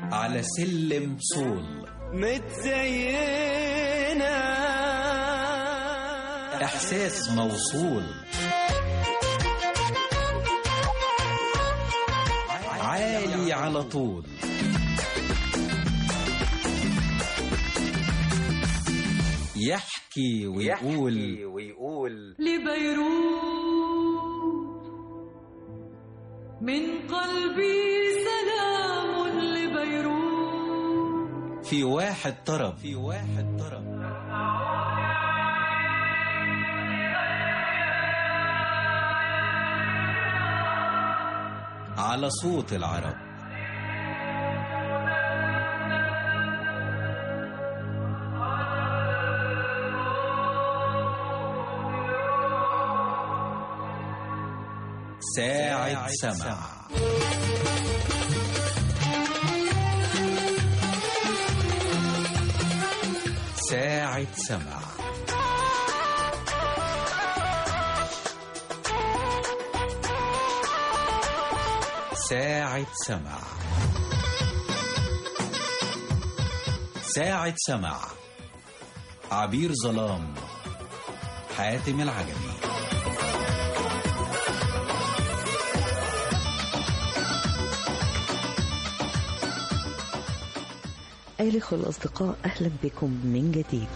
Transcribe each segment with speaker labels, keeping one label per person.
Speaker 1: على سلم صول
Speaker 2: متزينة
Speaker 1: إحساس موصول عالي على طول يحكي ويقول
Speaker 2: ويقول
Speaker 3: لبيروت من قلبي سلام لبيروت
Speaker 1: في واحد طرب في واحد طرب على صوت العرب ساعة سمع ساعة سمع ساعة سمع ساعة سمع عبير ظلام حاتم العجمي
Speaker 4: أيها الأخوة الأصدقاء أهلا بكم من جديد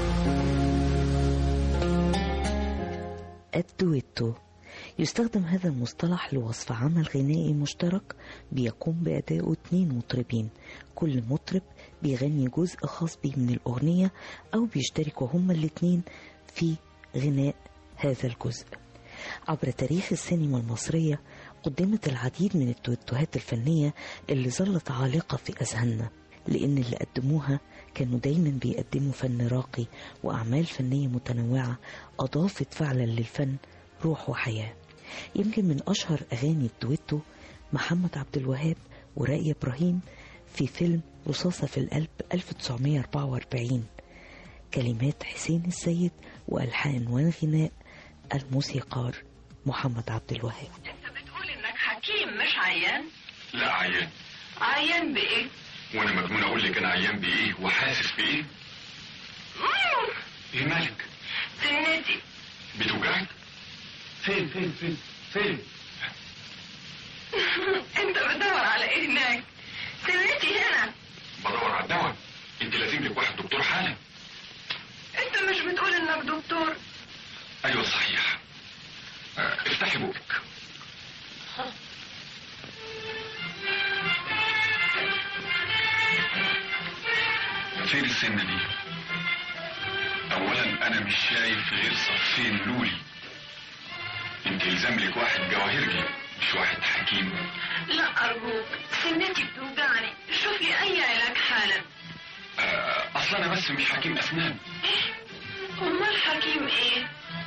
Speaker 4: الدويتو يستخدم هذا المصطلح لوصف عمل غنائي مشترك بيقوم بأدائه اتنين مطربين كل مطرب بيغني جزء خاص بيه من الأغنية أو بيشتركوا هما الاتنين في غناء هذا الجزء عبر تاريخ السينما المصرية قدمت العديد من التويتوهات الفنية اللي ظلت عالقة في أذهاننا لأن اللي قدموها كانوا دايما بيقدموا فن راقي وأعمال فنية متنوعة أضافت فعلا للفن روح وحياة يمكن من أشهر أغاني الدويتو محمد عبد الوهاب ورائي إبراهيم في فيلم رصاصة في القلب 1944 كلمات حسين السيد وألحان وغناء الموسيقار محمد عبد الوهاب
Speaker 5: انت بتقول انك حكيم مش عيان
Speaker 6: لا عيان
Speaker 5: عيان بايه
Speaker 6: وانا مجنون اقول لك انا عيان بايه وحاسس بايه
Speaker 5: مم،
Speaker 6: ايه مالك
Speaker 5: سنتي
Speaker 6: بتوجعك فين فين فين فين
Speaker 5: انت بتدور على ايه هناك سنتي هنا
Speaker 6: بدور على الدواء انت لازم لك واحد دكتور حالا
Speaker 5: انت مش بتقول انك دكتور
Speaker 6: ايوه صحيح آه، افتحي بوقك فين السنة دي اولا انا مش شايف غير صفين لولي انت يلزم لك واحد جواهرجي مش واحد حكيم
Speaker 5: لا ارجوك سنتي بتوجعني شوف لي اي علاج حالا
Speaker 6: آه، اصلا انا بس مش حكيم اسنان
Speaker 5: امال حكيم ايه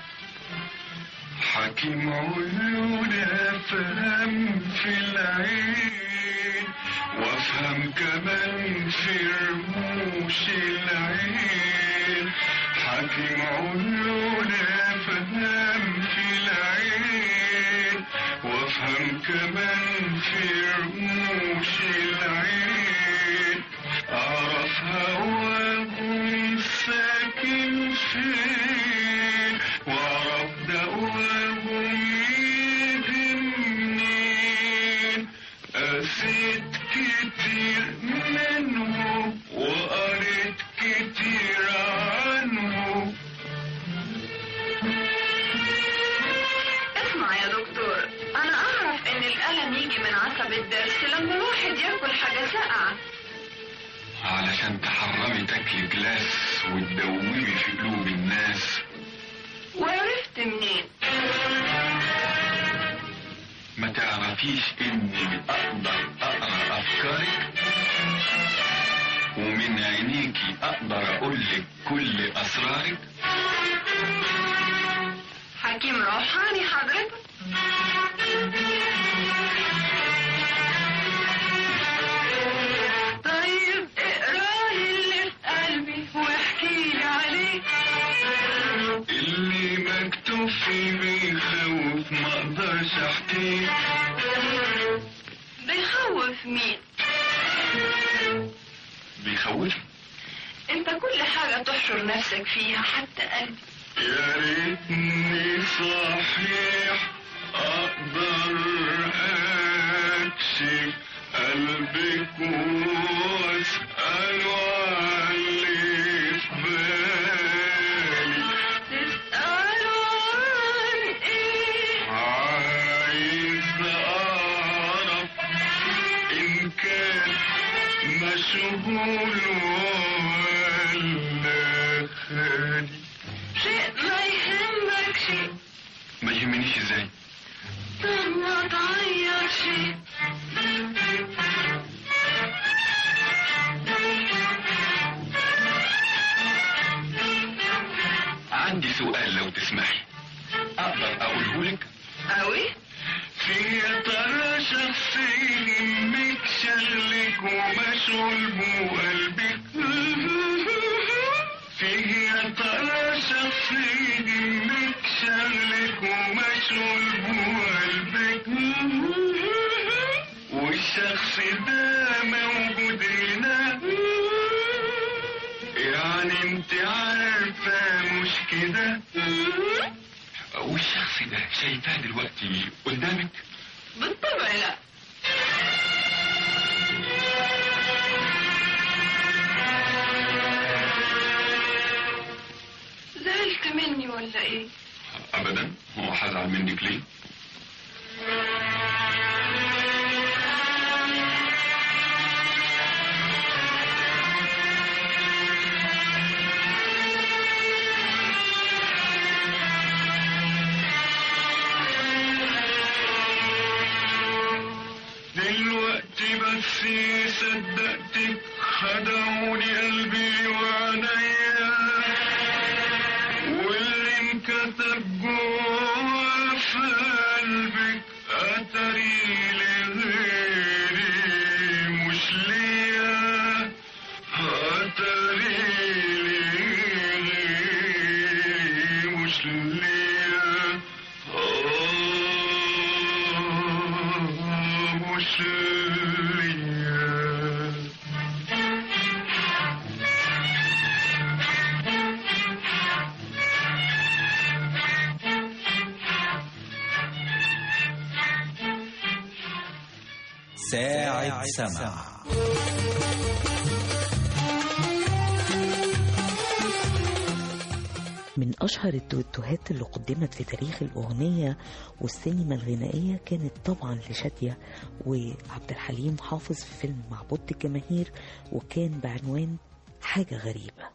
Speaker 6: حكيم عيون افهم في العين وافهم كمان في رموش العين حكيم عيون افهم في العين وافهم كمان في رموش العين اعرف هواهم ساكن فين واعرف دواهم يجي منين قسيت كتير منهم وقريت كتير عنهم
Speaker 5: اسمع يا دكتور انا اعرف ان الالم يجي من عصب الضرس لما الواحد ياكل حاجه ساقعه
Speaker 6: علشان تحرمي تاكلي جلاس وتدوبي في قلوب الناس
Speaker 5: وعرفت منين
Speaker 6: ما تعرفيش اني اقدر اقرا افكارك ومن عينيكي اقدر اقولك كل اسرارك
Speaker 5: حكيم روحاني حضرتك طيب اقرا لي اللي في قلبي واحكي لي عليه
Speaker 6: اللي مكتوب فيه بيخوف ما اقدرش احكيه
Speaker 5: بيخوف مين
Speaker 6: بيخوف
Speaker 5: انت كل حاجة تحشر نفسك فيها حتى قلبي
Speaker 6: يا ريتني صحيح اقدر اكشف قلبك واساله عن اللي في بالي
Speaker 5: تسألوا عن ايه
Speaker 6: عايز اعرف ان كان مشغول ولا خالي
Speaker 5: شيء ما يهمك شيء
Speaker 6: ما يهمنيش ازاي
Speaker 5: طب ما تغير شيء
Speaker 6: عندي سؤال لو تسمحي اقدر اقوله لك
Speaker 5: قوي
Speaker 6: في يا ترى شخص يهمك شغلك ومشغول بقلبك في يا ترى شخص يهمك شغلك ومشغول بقلبك والشخص ده موجود هنا يعني انت عارفة مش كده والشخص ده شايفاه دلوقتي قدامك
Speaker 5: بالطبع لا زعلت مني ولا ايه
Speaker 6: ابدا هو هزعل منك ليه دلوقتي بس صدقتك خدعوني قلبي وعينيا واللي انكتب جوا في قلبك اتري لغيري مش ليا اتري لغيري مش ليا آه مش ليا
Speaker 1: ساعة سمع
Speaker 4: من أشهر الدويتوهات اللي قدمت في تاريخ الأغنية والسينما الغنائية كانت طبعا لشادية وعبد الحليم حافظ في فيلم معبود الجماهير وكان بعنوان حاجة غريبة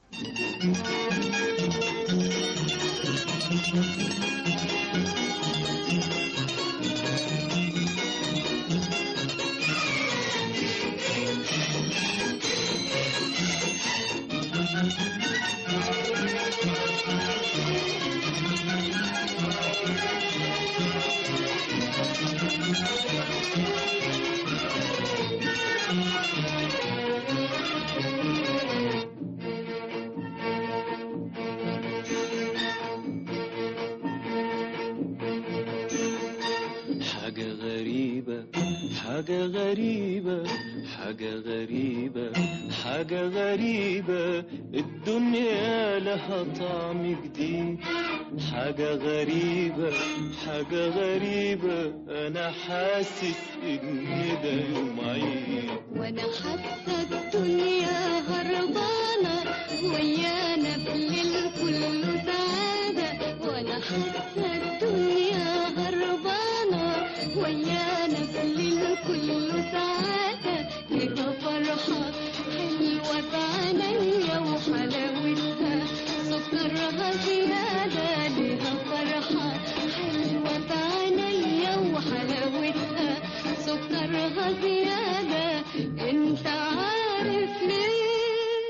Speaker 2: حاجة غريبة حاجة غريبة حاجة غريبة حاجة غريبة الدنيا لها طعم جديد حاجة غريبة حاجة غريبة أنا حاسس إن ده يوم عيد
Speaker 7: وانا حاسه الدنيا هربانه ويانا بالليل كله سعاده وانا حاسه الدنيا هربانه ويانا بالليل كله سعاده ليها فرحه حلوه بعينيا وحلاوتها سكرها زياده ليها فرحه حلوه بعينيا وحلاوتها سكرها زيادة انت عارف ليه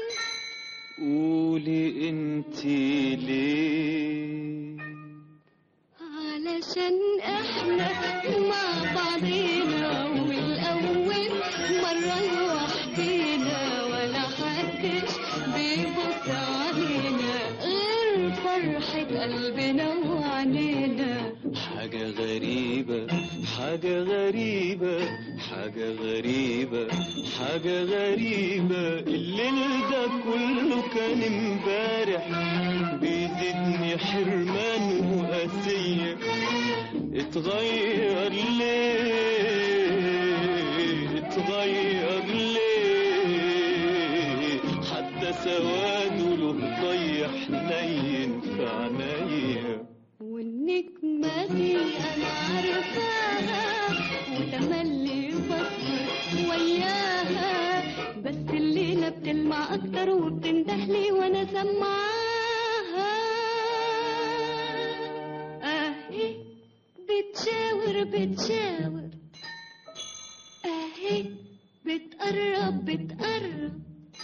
Speaker 2: قولي انت ليه
Speaker 7: علشان احنا مع بعضينا والاول مرة لوحدينا ولا حدش بيبص علينا غير فرحة قلبنا وعنينا
Speaker 2: حاجة غريبة حاجة غريبة حاجة غريبة حاجة غريبة الليل ده كله كان امبارح بيزيدني حرمان وقاسية اتغير ليه اتغير ليه حتى سواده له ضي حنين في عينيا
Speaker 7: والنجمة دي أنا عارفاها وتملي بسهر وياها بس الليلة بتلمع أكتر وبتندهلي وأنا سمعاها أهي بتشاور بتشاور أهي بتقرب بتقرب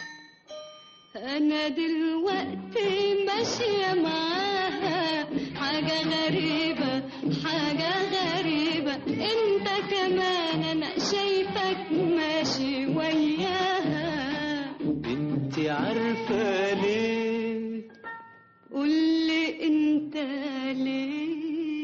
Speaker 7: أنا دلوقتي ماشية معاها حاجة غريبة حاجة غريبة أنت كمان أنا شايفك ماشي وياها
Speaker 2: انت عارفة ليه
Speaker 7: قولي أنت ليه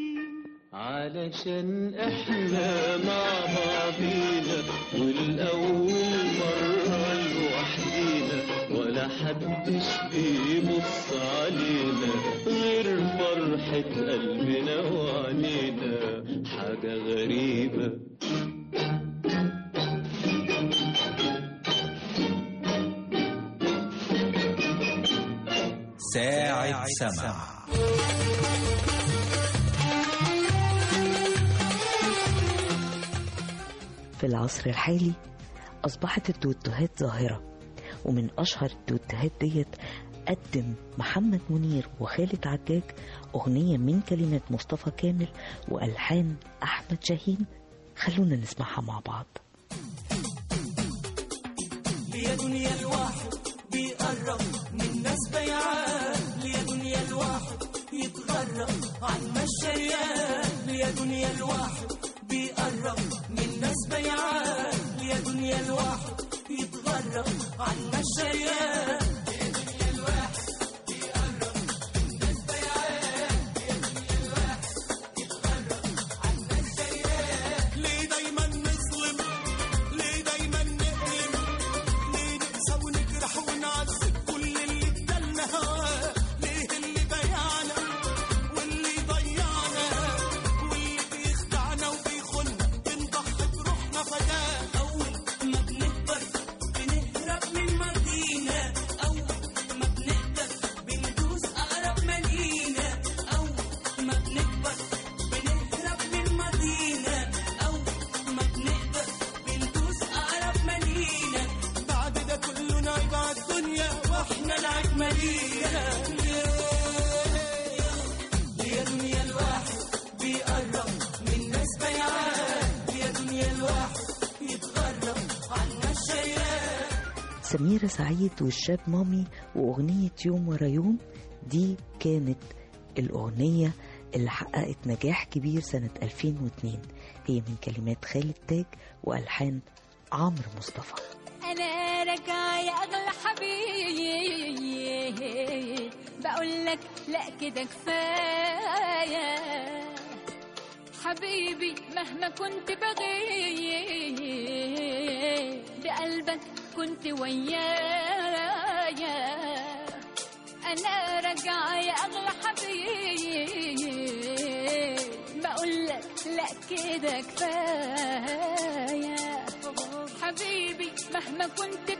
Speaker 2: علشان احنا مع بعضينا والاول مرة لوحدينا ولا حدش بيبص علينا غير فرحة قلبنا وعنينا حاجة غريبة
Speaker 1: ساعة سمع
Speaker 4: في العصر الحالي أصبحت الدوتوهات ظاهرة ومن أشهر الدوتوهات ديت قدم محمد منير وخالد عجاج أغنية من كلمات مصطفى كامل وألحان أحمد شاهين خلونا نسمعها مع بعض
Speaker 8: يا دنيا الواحد بيقرب من ناس بيعان يا دنيا الواحد يتغرب عن مشيان يا دنيا الواحد بيقرب من ناس بيعان يا دنيا الواحد يتغرب عن مشيان ليه دايما نظلم ليه دايما نألم ليه نقسى ونجرح ونعذب كل اللي ادالنا هواه ليه اللي بيعنا واللي ضيعنا واللي بيخدعنا وبيخنا بنضحي بروحنا فداه اول ما بنكبر بنهرب من مدينة اول ما بنقدر بندوس اقرب مدينة اول ما بنكبر بنهرب من مدينة اول ما بنقدر بندوس اقرب مدينة بعد ده كله نعيب على الدنيا واحنا نعيب مدينة يا دنيا الواحد بيقرب من ناس بيعان يا دنيا الواحد يتغرب عنا الشيان
Speaker 4: سميرة سعيد والشاب مامي وأغنية يوم ورا يوم دي كانت الأغنية اللي حققت نجاح كبير سنة 2002 هي من كلمات خالد تاج وألحان عمرو مصطفى
Speaker 9: انا راجعه يا اغلى حبيب بقول لك لا كده كفايه حبيبي مهما كنت بغيب بقلبك كنت ويايا انا راجعه يا اغلى حبيب بقول لك لا كده كفايه حبيبي مهما كنت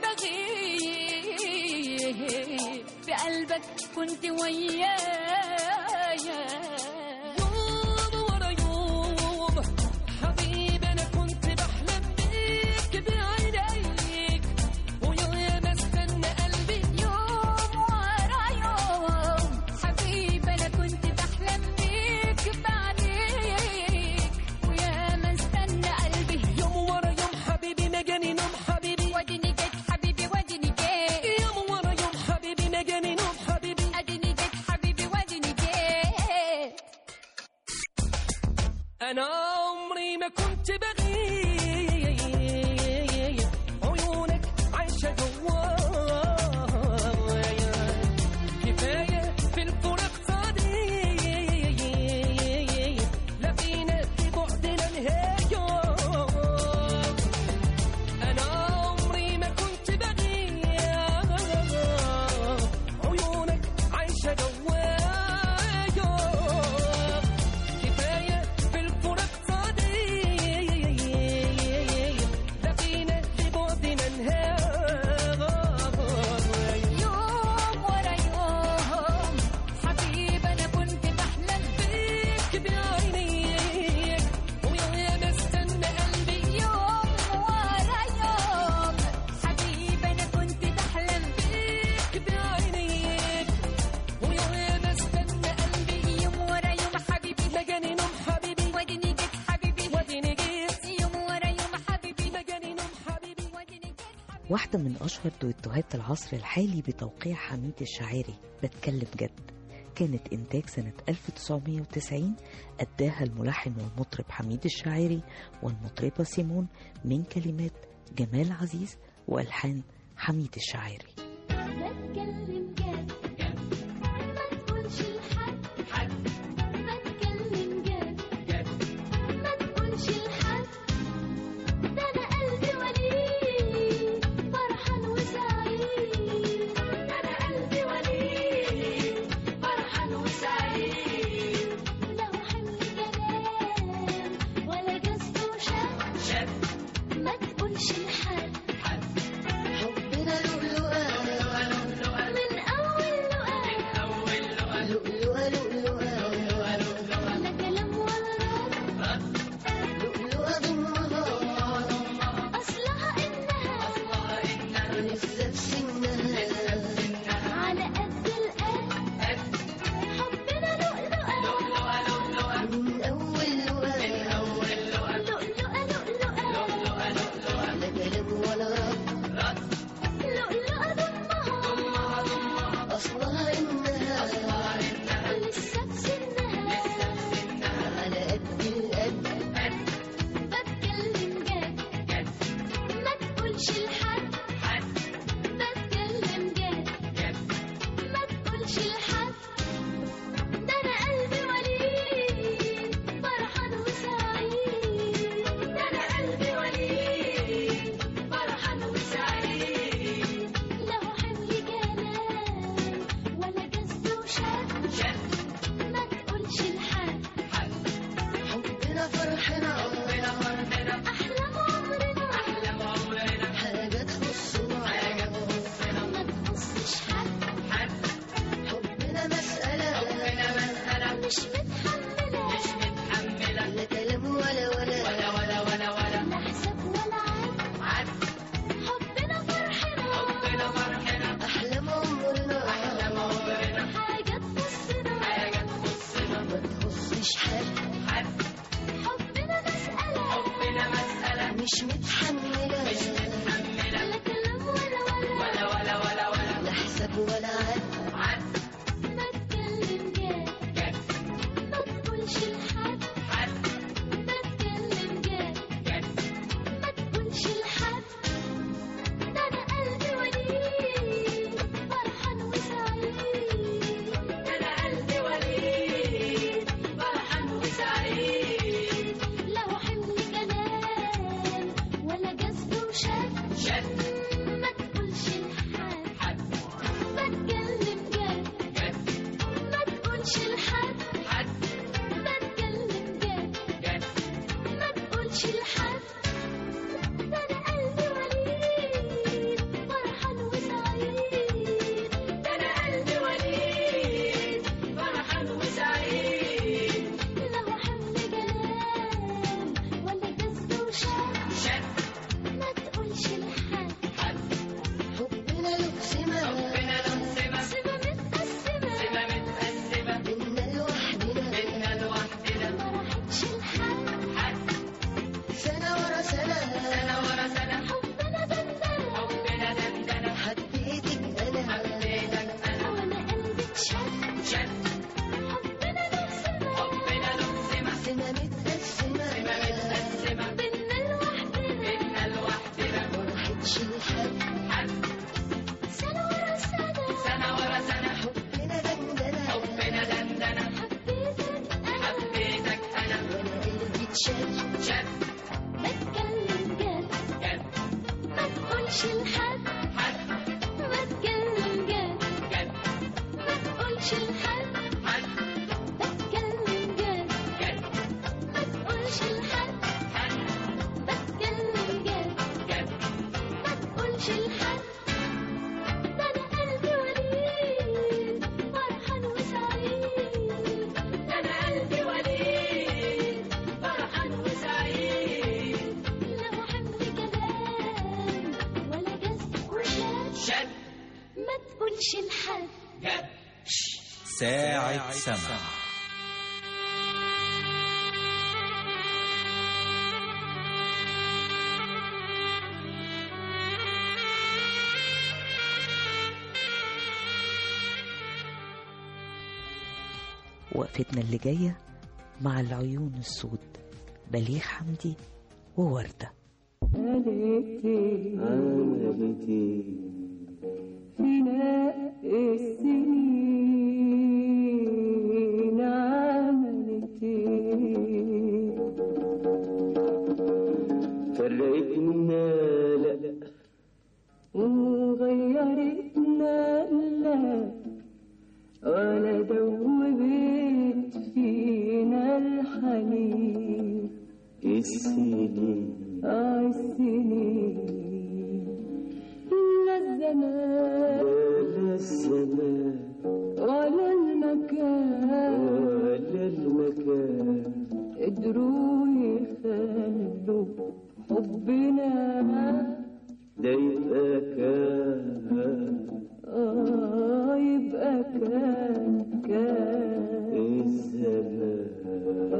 Speaker 9: بغيب بقلبك كنت ويايا
Speaker 8: يوم ورا يوم حبيبي انا كنت بحلم بيك بعينيك ويا ما استنى قلبي
Speaker 9: يوم ورا يوم حبيبي انا كنت بحلم بيك بعديك ويا ما استنى قلبي
Speaker 8: يوم ورا يوم حبيبي ما جاني نوم حبيبي
Speaker 9: وديني جيت حبيبي وديني جيت
Speaker 8: يوم ورا يوم حبيبي ما جاني نوم حبيبي
Speaker 9: اديني جيت حبيبي وديني جيت
Speaker 8: انا عمري ما كنت بغيب عيونك عايشه جوايا كفايه في الفراق صديق لا فينا في بعدنا نهايه
Speaker 4: واحدة من أشهر دويتوهات العصر الحالي بتوقيع حميد الشاعري بتكلم جد كانت إنتاج سنة 1990 أداها الملحن والمطرب حميد الشاعري والمطربة سيمون من كلمات جمال عزيز وألحان حميد الشاعري
Speaker 7: بتكلم جد ما تقولش لحد بتكلم جد ما تقولش لحد ده انا قلبي وليد فرحان وسعيد ده انا قلبي وليد فرحان وسعيد له حمل كلام ولا جذب وشد ما تقولش لحد حبنا لؤلؤة من أول لؤلؤة لؤلؤة لؤلؤة لا كلام ولا رد لؤلؤة ضمها أصلها إنها لسه في سنها على قد القد حبنا لؤلؤة من أول لؤلؤة لؤلؤة لؤلؤة لا كلام ولا رد لؤلؤة ضمها أصلها إنها لسه في سنها على قد القد بتكلم جد ما تقولش لحد بتكلم جد ما تقولش لحد ده أنا قلبي وليد فرحان وسعيد ده أنا قلبي وليد فرحان وسعيد له حمل كلام ولا جذب وشد ما تقولش لحد حبنا فرحنا أحلام عمرنا حاجة تخصنا ما تخصش حد حبنا مسألة مش متحملة لا كلام ولا ولا لا حساب ولا عد حبنا فرحنا أحلام عمرنا حاجة تخصنا ما تخصش حد حبنا مسألة مش متحملة لا كلام ولا ولا لا حساب ولا عد ما تكلم جد ما تقولش لحد بتكلم جد ما تقولش لحد ده انا قلبي وليد فرحان وسعيد ده انا قلبي وليد فرحان وسعيد له حمل كلام ولا جذب وشد ما تقولش لحد بتكلم جد ما تقولش لحد بتكلم جد ما تقولش لحد ده انا قلبي وليد فرحان وسعيد ده انا قلبي وليد فرحان وسعيد له حمل كلام ولا جذب وشد ما تقولش لحد حبنا له سمة سمة متقسمة بينا لوحدنا ما راحتش لحد سنة ورا سنة حبنا دندنة حبيتك أنا وأنا قلبي اتشد حبنا له سمة سمة متقسمة بينا لوحدنا ما راحتش لحد سنة ورا سنة حبنا دندنة حبيتك أنا وأنا قلبي اتشد بتكلم جد ما تقولش لحد بتكلم جد ما تقولش لحد بتكلم جد ما تقولش لحد بتكلم جد ما تقولش لحد ده انا قلبي وليد فرحان وسعيد ده انا قلبي وليد فرحان وسعيد له حمل كلام ولا جذب وشد ما تقولش لحد
Speaker 1: ساعة سمع
Speaker 4: وقفتنا اللي جاية مع العيون السود بليغ حمدي ووردة
Speaker 2: عملتي عملتي فينا السنين عملتي فرقتنا لا وغيرتنا لا ولا دوبت فينا الحنين السنين آه السنين لا الزمان ولا الزمان ولا المكان ولا المكان قدروا يخلوا حبنا ده يبقى كان آه يبقى كان كان الزمان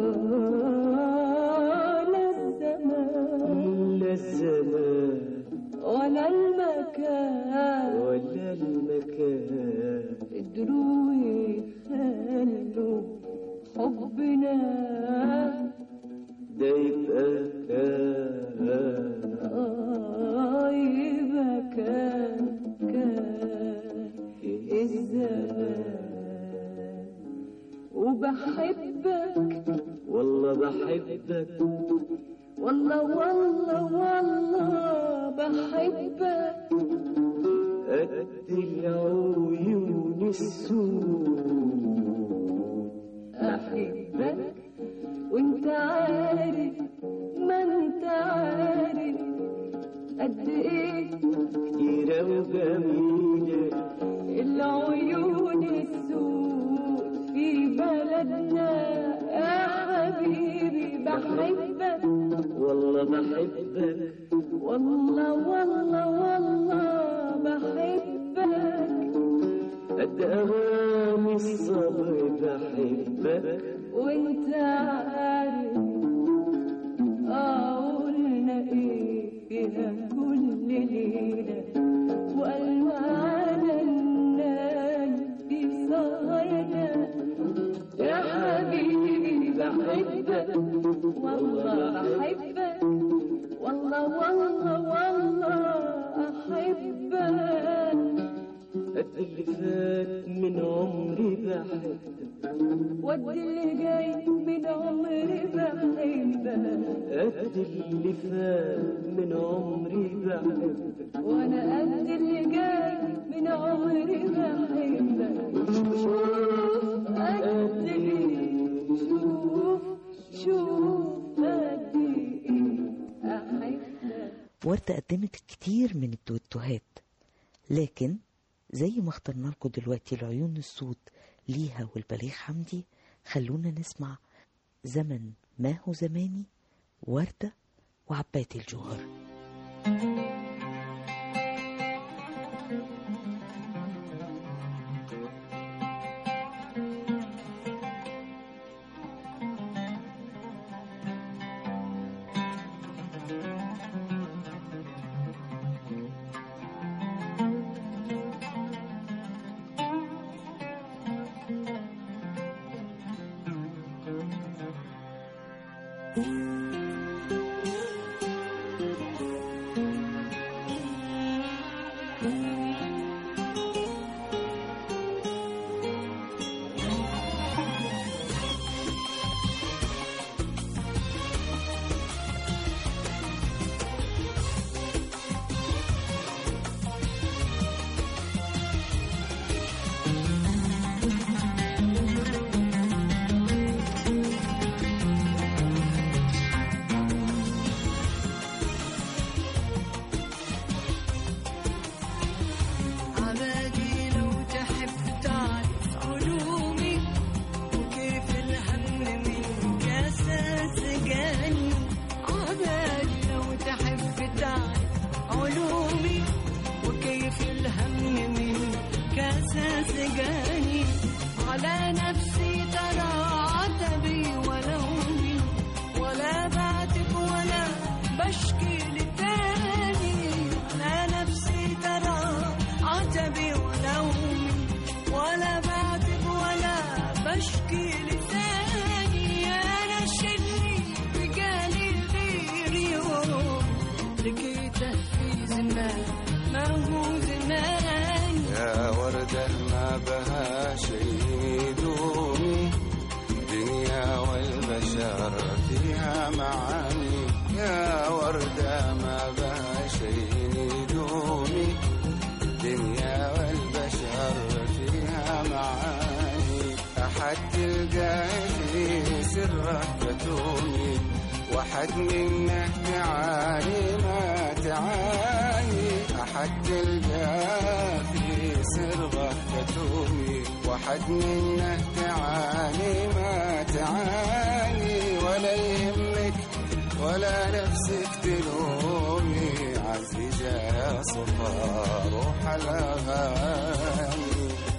Speaker 2: آه لا الزمان لا الزمان ولا المكان ولا المكان قدروا يخلوا حبنا ده يبقى كان آه يبقى كان كان الزمان وبحبك والله بحبك والله والله والله بحبك قد العيون السود أحبك وانت عارف ما انت عارف قد ايه كتيرة وجميلة العيون السود في بلدنا يا حبيبي بحبك والله بحبك والله والله والله بحبك قد أغاني الصبر بحبك وانت عارف آه قلنا ايه فيها كل ليلة وألوان الناس في سهرنا يا حبيبي بحبك والله بحبك والله والله والله أحبك قد اللي فات من عمري بحبك وقد اللي جاي من عمري بحبك قد اللي فات من عمري بحبك وانا قد اللي جاي من عمري بحبك شوف قد ايه شوف شوف قد ايه احبك
Speaker 4: وردة قدمت كتير من الدويتوهات لكن زي ما اخترنا لكم دلوقتي العيون السود ليها والبليغ حمدي خلونا نسمع زمن ما هو زماني وردة وعباد الجوهر
Speaker 10: عبادي لو تحب تعرف علومي وكيف الهم من كاسة سجاني عبادي لو تحب تعرف علومي وكيف الهم من كاسة سجاني على نفسي ترى عتبي ولومي ولا بعتب ولا بشكي لتاني على نفسي ترى عتبي ولومي ولا بعتب ولا بشكي ما هو زمان
Speaker 11: يا وردة ما بها شيء يدومي دنيا والبشر فيها معاني يا وردة ما بها شيء يدومي دنيا والبشر فيها معاني أحد تلقاه في سرك فتومي واحد منه تعاني ما تعاني أحد تلقاه في سرك فتومي واحد منه تعاني ما تعاني ولا يهمك ولا نفسك تلومي عزيزة يا صفا روح الأغاني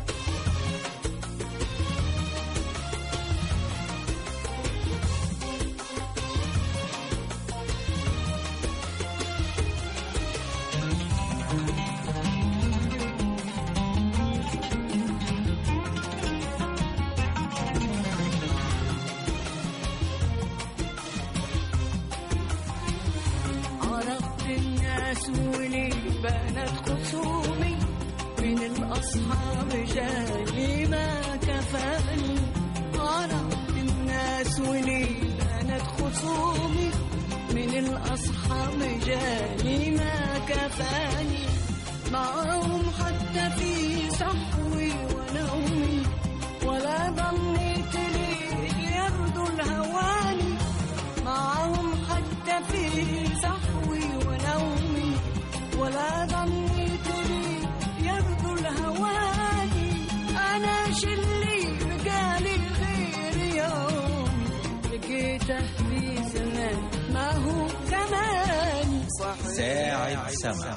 Speaker 10: عرفت الناس ولي بانت خصومي من الأصحاب جاني ما كفاني عرفت الناس ولي بانت خصومي من الأصحاب جاني ما كفاني معهم حتى في صحوي ونومي ولا ظنيت لي يرضوا الهواني معهم حتى في صحوي ونومي ولا ظنيت لي يرضوا الهواني أنا شلي بقالي غير يوم لقيته في زمان ما هو زمان
Speaker 1: ساعة سمع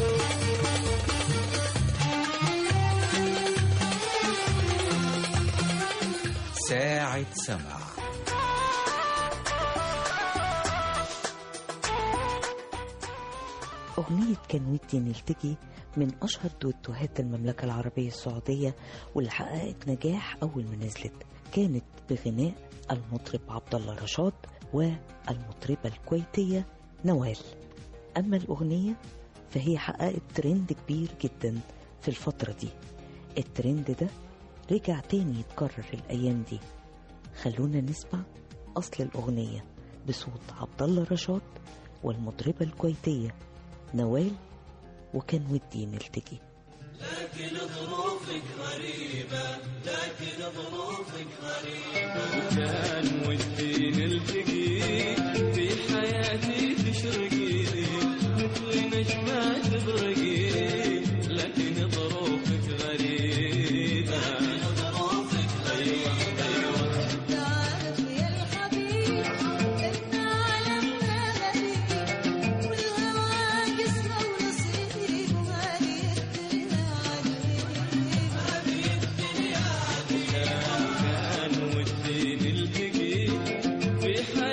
Speaker 1: ساعة سمع
Speaker 4: أغنية كان ودي نلتقي من أشهر دوتوهات المملكة العربية السعودية واللي حققت نجاح أول ما نزلت كانت بغناء المطرب عبد الله رشاد والمطربة الكويتية نوال أما الأغنية فهي حققت ترند كبير جدا في الفترة دي الترند ده رجع تاني يتكرر الأيام دي خلونا نسمع أصل الأغنية بصوت عبد الله رشاد والمطربة الكويتية نوال وكان ودي نلتقي
Speaker 8: لكن ظروفك غريبة لكن ظروفك غريبة كان ودي نلتقي في حياتي تشرقي مثل نجمة تبرقي لكن ظروفك غريبة لكن ظروفك أيوة أيوة
Speaker 9: تعرف يا الحبيب إن عالمنا غريب والهوى قسمة ونصيب وما بيدري عليه
Speaker 8: كان ودي نلتقي في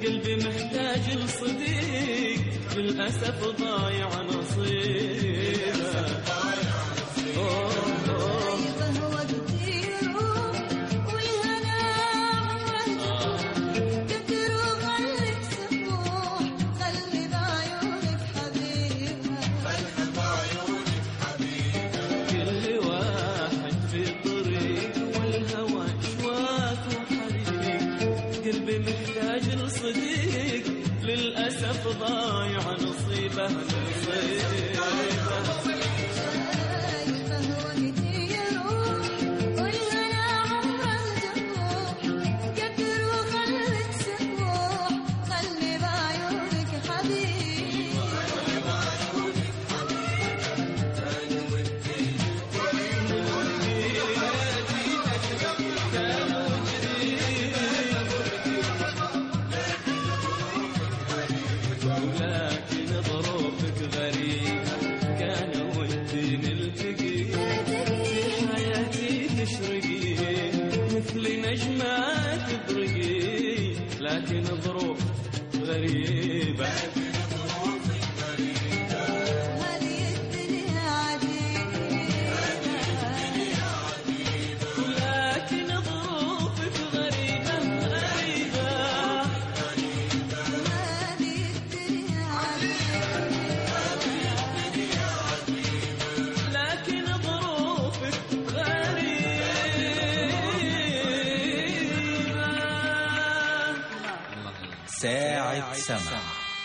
Speaker 8: قلبي محتاج لصديق للأسف ضايع نصيبه أوه أوه
Speaker 9: فهو كتير والهنا عمره كتر وخليك سموح خلي بعيونك حبيبها
Speaker 8: كل واحد في طريق والهوى شواك وحريق قلبي محتاج لصديق للأسف ضايع نصيبه نصيبه
Speaker 9: فهو كتير والهنا عمره جروح كتر وخليك سموح خلي بعيونك حبيبها
Speaker 8: ولكن ظروفك غريبة كان ودي نلتقي في حياتي تشرقي مثل نجمة تبرقي لكن ظروف غريبة
Speaker 9: هذه الدنيا عجيبة
Speaker 8: لكن ظروفك غريبة غريبة
Speaker 9: هذه الدنيا
Speaker 8: لكن ظروفك غريبة
Speaker 1: ساعة سمع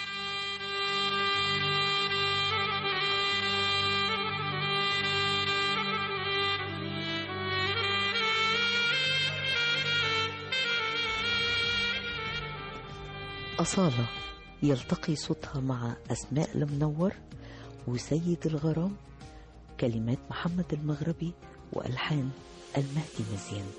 Speaker 4: أصالة يلتقي صوتها مع أسماء المنور وسيد الغرام كلمات محمد المغربي وألحان المهدي مزيان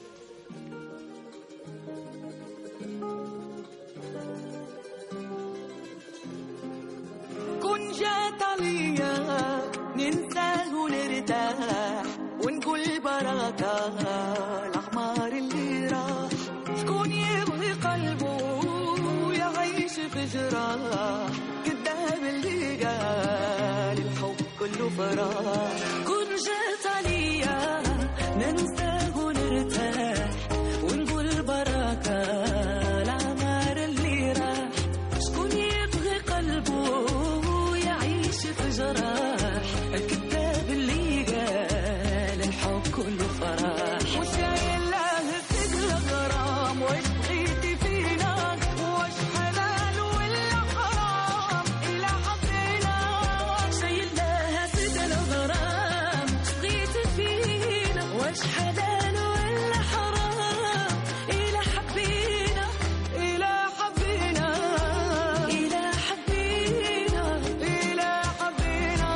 Speaker 10: كن جات عليا ننساه ونرتاح ونقول بركة الأعمار اللي راح شكون يبغي قلبه يعيش في جراح كذاب اللي قال الحب كله فراح كن جات عليا ننساه ونرتاح ونقول بركة الأعمار اللي راح شكون يبغي قلبه يعيش في جراح الكذاب اللي قال الحب كله فرح وشايل له في الغرام واش بغيتي فينا واش حلال ولا حرام إلا حبينا شايل له في الغرام بغيتي فينا واش حلال ولا حرام إلا حبينا إلا حبينا إلا حبينا إلا حبينا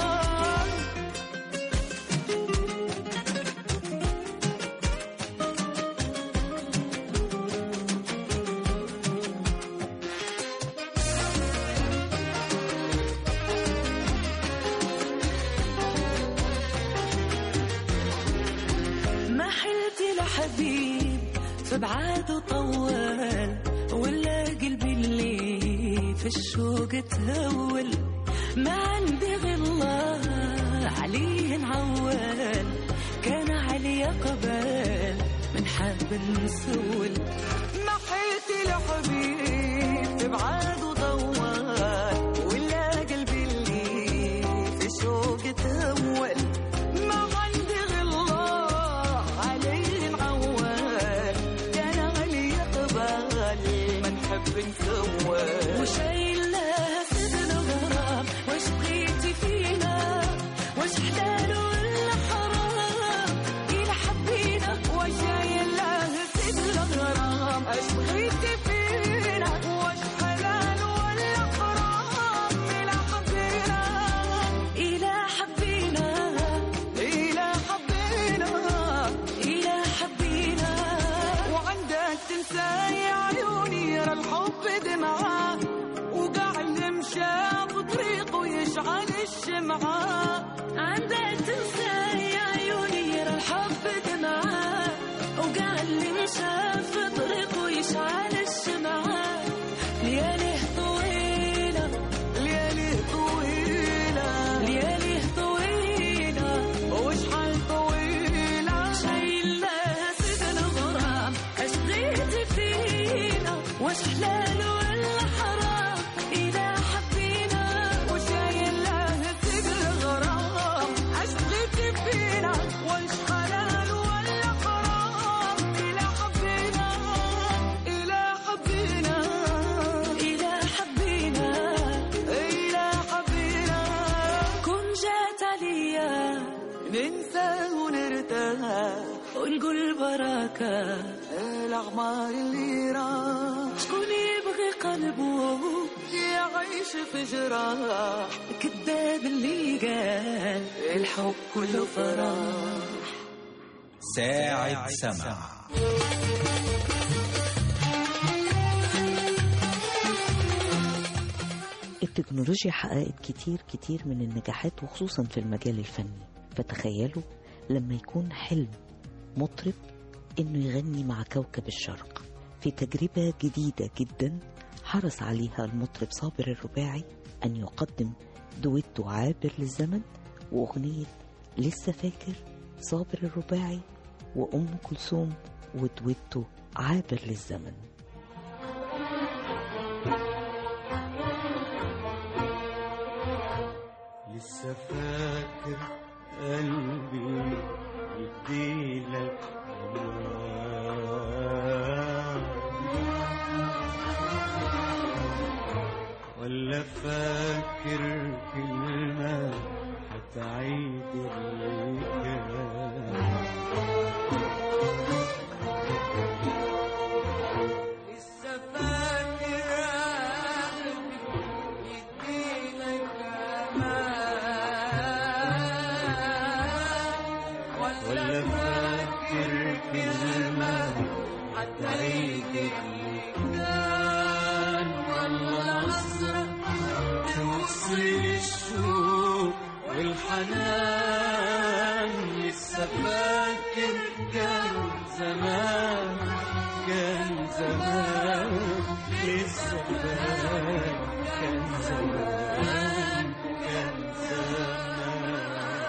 Speaker 10: ما حلت لحبيب في بعاده طول ولا قلبي اللي في الشوق تهول ما عندي غير الله عليه نعول كان علي قبل من حاب نسول ما حلت لحبيب في بعاده طول ولا قلبي اللي في شوق تهول ما عندي غير الله عليه نعول كان علي يقبل ما نحب نسول وشايل له في الغرام واش بغيتي فينا واش حلال ولا حرام إلا حبينا وشايل له في الغرام اش بغيتي فينا واش حلال ولا حرام إلا حبينا إلا حبينا إلا حبينا إلا حبينا وعندك تنسى يا عيوني يرى الحب دمعة وقاع اللي مشى بطريقه يشعل الشمعة عندك تنسى يا عيوني يرى الحب دمعة وقاع اللي مشى في طريقه يشعل الشمعة ليالي حلال ولا حرام إذا حبينا وشايل له ثقل غرام عشقك فينا وش حلال ولا حرام إذا حبينا إذا حبينا إذا حبينا إذا حبينا كن جات عليا ننسى ونرتاح ونقول بركة الأعمار اللي راح شكون يبغي قلبه يعيش في جراح كذاب اللي قال الحب كله فرح
Speaker 1: ساعة سمع
Speaker 4: التكنولوجيا حققت كتير كتير من النجاحات وخصوصا في المجال الفني فتخيلوا لما يكون حلم مطرب انه يغني مع كوكب الشرق في تجربة جديدة جدا حرص عليها المطرب صابر الرباعي ان يقدم دويتو عابر للزمن واغنية لسه فاكر صابر الرباعي وام كلثوم ودويتو عابر للزمن
Speaker 8: لسه فاكر قلبي يديلك ولا فاكر كلمة هتعيد لسه فاكر قلبي يديلك ولا فاكر كلمة هتعيد كان والله نظرة توصل الشوق والحنان لسه فاكر كان زمان كان زمان لسه فاكر كان زمان كان زمان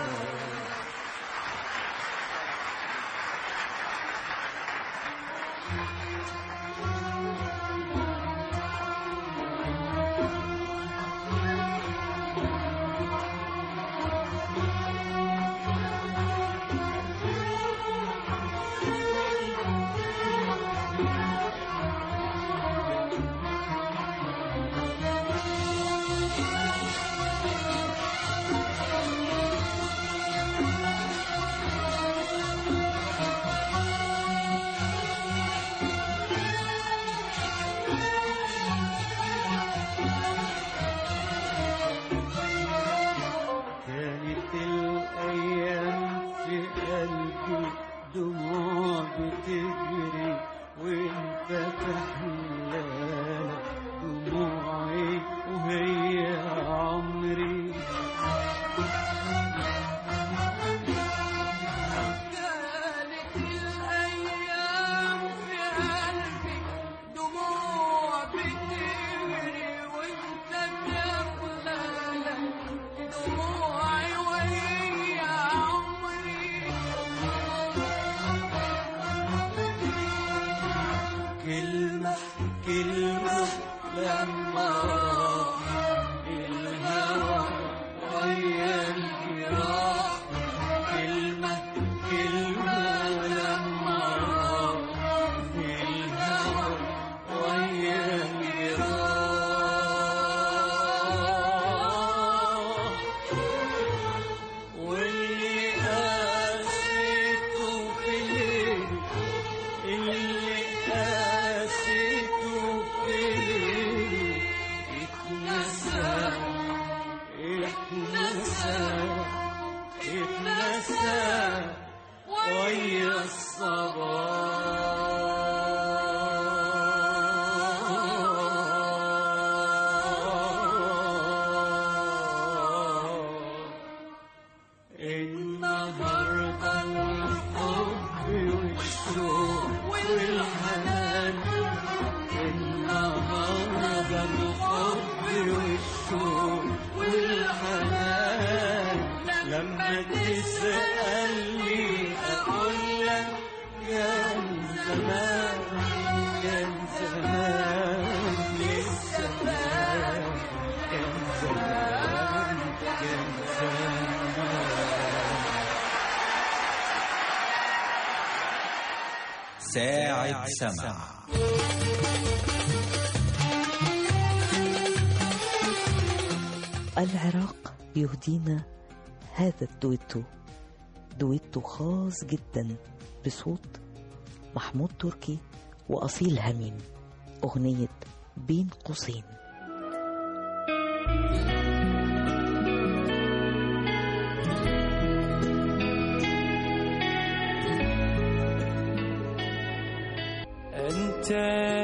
Speaker 8: كانت الأيام في قلبي دموع بتجري وانفتح لنا دموعي وهي عمري كانت الأيام في قلبي دموع بتجري وانت تغلى دموعي وهي عمري كلمة كلمة لما راح الهوى ويا الجراح كلمة كلمة لما راح الهوى ويا الجراح واللي قاسيته في الليل اللي قاسيته في الليل
Speaker 1: ساعد سمع
Speaker 4: العراق يهدينا هذا الدويتو دويتو خاص جدا بصوت محمود تركي وأصيل هميم أغنية بين قوسين
Speaker 8: أنت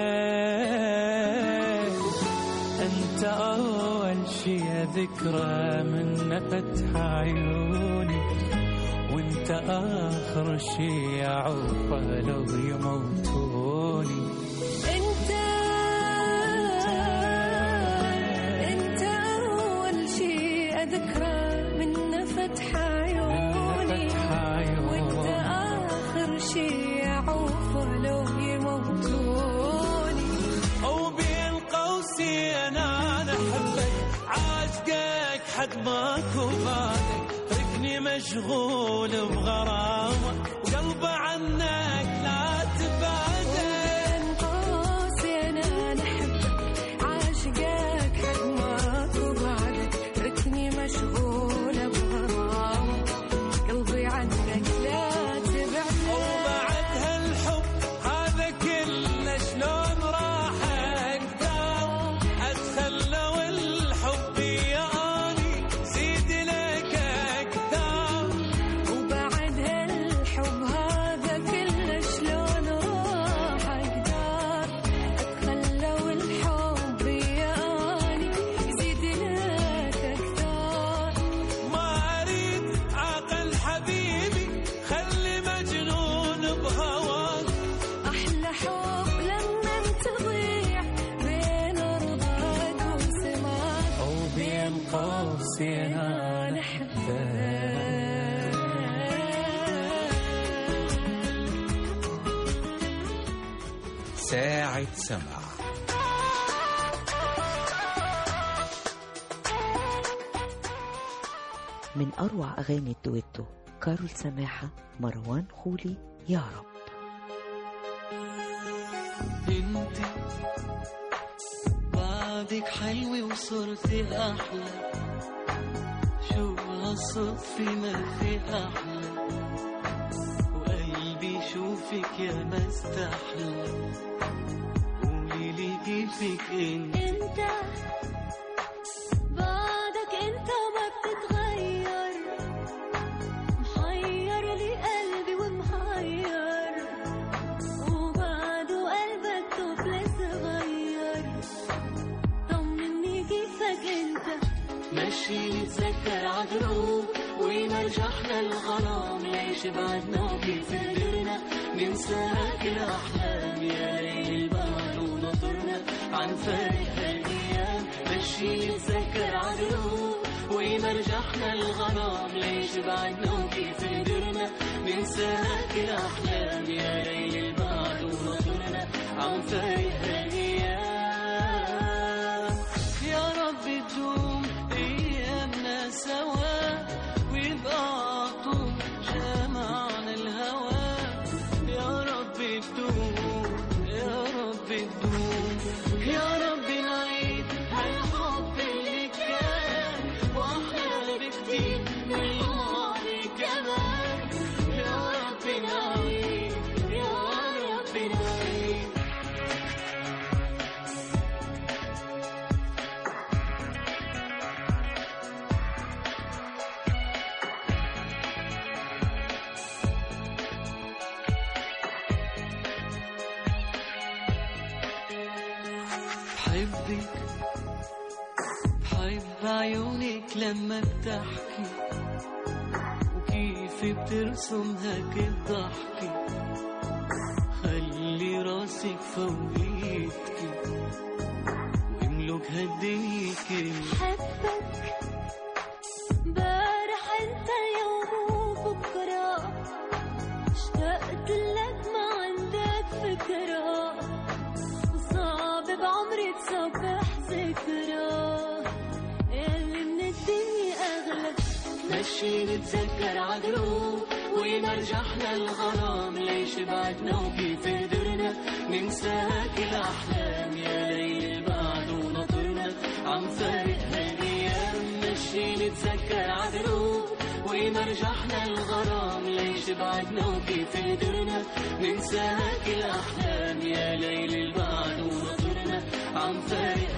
Speaker 8: أنت أول شي ذكرى من فتح عيوني وأنت آخر شي أعوفه لو يموتوني
Speaker 10: انت انت اول شيء اذكره من فتح عيوني
Speaker 8: فتح عيوني.
Speaker 10: وانت اخر شيء اعوفه لو يموتوني
Speaker 8: وبين قوسين أنا أحبك عاشقك حد ماكو بعدك ركني مشغول بغرامك وقلبي عنك لا تبعدك
Speaker 10: بين قوسين انا احبك عاشقك حد ماكو بعدك ركني مشغولة بغرامك قلبي عنك لا تبعدك
Speaker 8: وبعد هالحب هذا كله شلون راح اقدر اتخلى والحب ياني زيد لك اكثر
Speaker 10: وبعد هالحب هذا كله شلون راح اقدر اتخلى والحب ياني يزيد لك اكثر
Speaker 8: ما اريد عقل حبيبي خلي مجنون بهواك
Speaker 10: احلى حب لما تضيع بين ارضك وسماك
Speaker 8: وبين قوسين انا
Speaker 1: ساعد سمع
Speaker 4: من أروع أغاني الدويتو كارول سماحة مروان خولي يا رب
Speaker 8: انت بعدك حلوة وصرتي احلى شو هالصدفة ما في احلى وقلبي يشوفك يا ما استحلى قولي لي كيفك انت
Speaker 9: انت بعدك انت ما بتتغير محير لي قلبي ومحير وبعده قلبك طفل صغير طمني كيفك انت
Speaker 8: ماشي نتذكر عدروب ونرجع احنا الغرام ليش بعدنا وكيف قدرنا ننساك الاحلام يا ليل البحر ونطرنا عن فارق الايام ماشي نتذكر عدروب ونرجع احنا الغرام ليش بعدنا وكيف قدرنا ننساك الاحلام يا ليل البحر ونطرنا عن فارق الايام يا رب تدوم ايامنا سوا ويبقى عطول جمعنا الهوى يا رب تدوم يا رب تدوم يا رب نعيد هالحب اللي كان واحلى بكتير من الماضي كمان يا رب نعيد يا رب نعيد بحبك بحب عيونك لما بتحكي وكيف بترسم هيك الضحكة خلي راسك فوقيتك واملك هالدنيا كلها
Speaker 9: حبك بارح انت يوم وبكرة اشتقت لك ما عندك فكرة وصعب بعمري تصبح ذكرى اللي من الدنيا اغلى
Speaker 8: ماشي نتذكر عدروب ومرجحنا الغرام ليش بعدنا وكيف قدرنا ننساك الأحلام يا ليل بعد ونطرنا عم فارق هالأيام ماشي نتذكر عدروب ومرجحنا الغرام ليش بعدنا وكيف قدرنا ننساك الأحلام يا ليل بعد ونطرنا عم فارق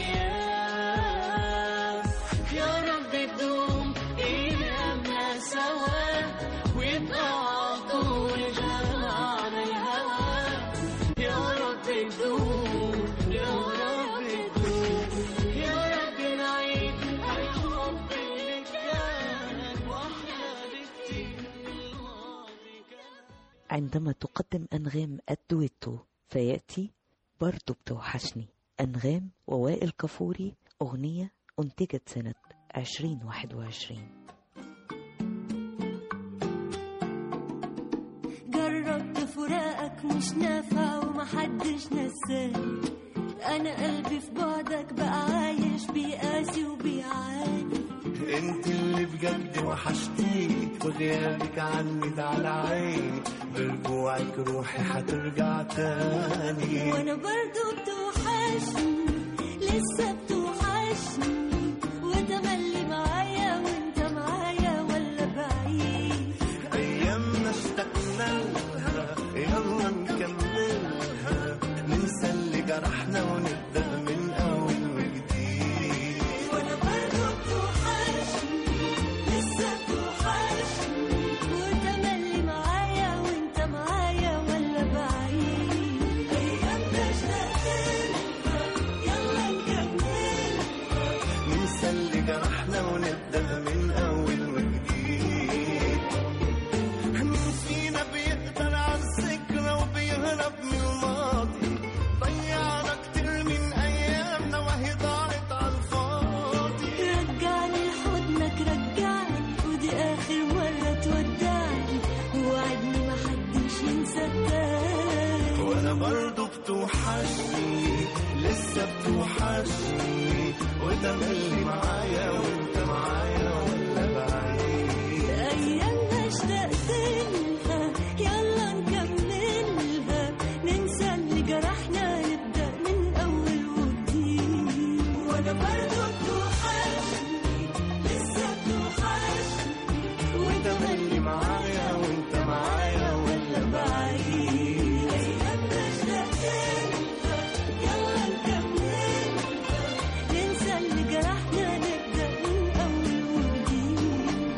Speaker 8: هالأيام يا رب تدوم أيامنا سوا ويبقى عطول جمعنا الهوى يا رب تدوم يا رب تدوم يا رب نعيد الحب اللي كان واحلى بكتير من الماضي كان
Speaker 4: عندما تقدم أنغام الدويتو فيأتي برضو بتوحشني أنغام ووائل كفوري أغنية أنتجت سنة 2021
Speaker 9: جربت فراقك مش نافع ومحدش نساني انا قلبي في بعدك بقى عايش بيقاسي وبيعاني
Speaker 12: انت اللي بجد وحشتيني وغيابك عني ده على عيني برجوعك روحي هترجع تاني
Speaker 9: وانا برضو بتوحشني لسه بتوحشني وتملي معايا وانت معايا ولا بعيد
Speaker 12: ايامنا اشتقنا لها يلا نكملها ننسى اللي جرحنا ونبدا من اول وجديد
Speaker 9: وانا برضو بتوحشني لسه بتوحشني وتملي معايا وانت معايا ولا بعيد ايامنا اشتقنا يلا نكمل
Speaker 12: ننسى اللي جرحنا ونبدا من اول وجديد مين فينا بيقدر على الذكرى وبيهرب من الماضي ضيعنا كتير من ايامنا وهي ضاعت على الفاضي
Speaker 9: رجعني لحضنك رجعني ودي اخر مرة تودعني ووعدني محدش ينسى التاني
Speaker 12: وانا برضو بتوحشني لسه بتوحشني وتملي معايا وانت معايا ولا بعيد
Speaker 9: ايامنا اشتقت لها يلا نكملها ننسى اللي جرحنا نبدا من اول وجديد وانا برضو بتوحشني لسه بتوحشني
Speaker 12: وتملي معايا وانت معايا ولا بعيد
Speaker 9: ايامنا اشتقت لها يلا نكملها ننسى اللي جرحنا نبدا من اول وجديد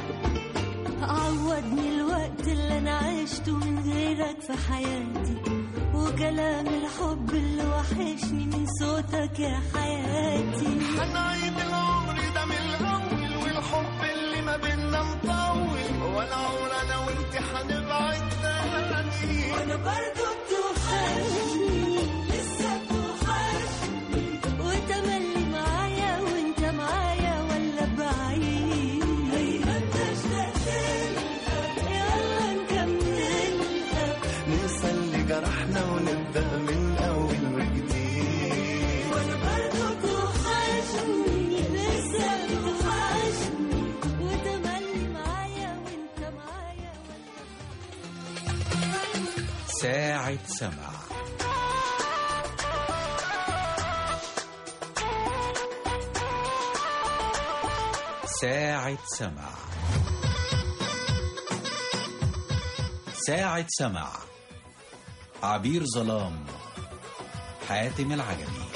Speaker 9: عوضني الوقت اللي انا عشته من غيرك في حياتي وكلام الحب اللي وحشني من صوتك يا حياتي
Speaker 12: هنعيد العمر ده من الاول والحب اللي ما بينا مطول ولا عمر انا وانت هنبعد تاني
Speaker 9: وانا برضو بتوحشني لسه بتوحشني وتملي معايا وانت معايا ولا بعيد ايامنا اشتقت لها يلا نكملها
Speaker 12: ننسى اللي جرحنا ونبدا من اول وجديد
Speaker 9: وانا برضو بتوحشني لسه بتوحشني وتملي معايا وانت معايا
Speaker 1: ساعة سمع ساعة سمع ساعة سمع عبير ظلام حاتم العجمي